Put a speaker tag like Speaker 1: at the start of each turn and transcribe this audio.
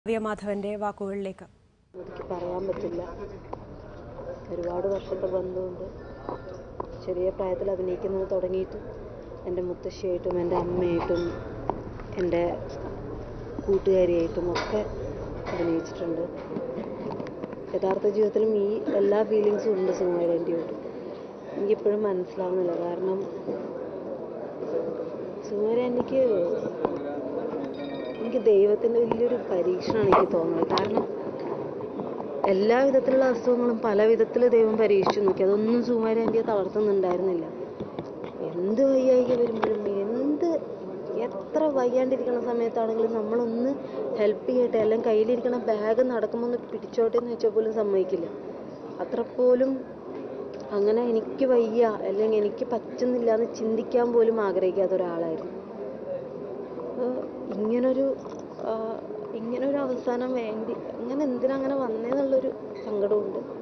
Speaker 1: കാവ്യമാധവന്റെ വാക്കുകളിലേക്ക്
Speaker 2: എനിക്ക് പറയാൻ പറ്റില്ല ഒരുപാട് വർഷത്തെ ബന്ധമുണ്ട് ചെറിയ പ്രായത്തിൽ അഭിനയിക്കുന്നത് തുടങ്ങിയിട്ട് എൻ്റെ മുത്തശ്ശിയായിട്ടും എൻ്റെ അമ്മയായിട്ടും എൻ്റെ കൂട്ടുകാരിയായിട്ടും ഒക്കെ അഭിനയിച്ചിട്ടുണ്ട് യഥാർത്ഥ ജീവിതത്തിലും ഈ എല്ലാ ഫീലിങ്സും ഉണ്ട് സുകുമാരൻ്റെയോട് എനിക്കിപ്പോഴും മനസ്സിലാവുന്നില്ല കാരണം സുകുമാരൻ്റെക്ക് എനിക്ക് ദൈവത്തിൻ്റെ വലിയൊരു പരീക്ഷണമാണ് എനിക്ക് തോന്നുന്നത് കാരണം എല്ലാ വിധത്തിലുള്ള അസുഖങ്ങളും പല വിധത്തിൽ ദൈവം പരീക്ഷിച്ചു നോക്കി അതൊന്നും സുകുമാരി ആൻറ്റിയെ തളർത്തുന്നുണ്ടായിരുന്നില്ല എന്ത് വയ്യായിക വരുമ്പോഴും എന്ത് എത്ര വയ്യാണ്ടിരിക്കുന്ന സമയത്താണെങ്കിലും നമ്മളൊന്ന് ഹെൽപ്പ് ചെയ്യട്ടെ അല്ലെങ്കിൽ കയ്യിലിരിക്കുന്ന ബാഗ് നടക്കുമ്പോൾ ഒന്ന് പിടിച്ചോട്ടെ എന്ന് വെച്ചാൽ പോലും സമ്മതിക്കില്ല അത്ര പോലും അങ്ങനെ എനിക്ക് വയ്യ അല്ലെങ്കിൽ എനിക്ക് പറ്റുന്നില്ല എന്ന് ചിന്തിക്കാൻ പോലും ആഗ്രഹിക്കാത്ത ഒരാളായിരുന്നു അപ്പോൾ ഇങ്ങനൊരു ആ, ഇങ്ങനൊരു അവസാനം വേണ്ടി അങ്ങനെ എന്തിനാ അങ്ങനെ വന്നേന്നുള്ളൊരു സങ്കടമുണ്ട്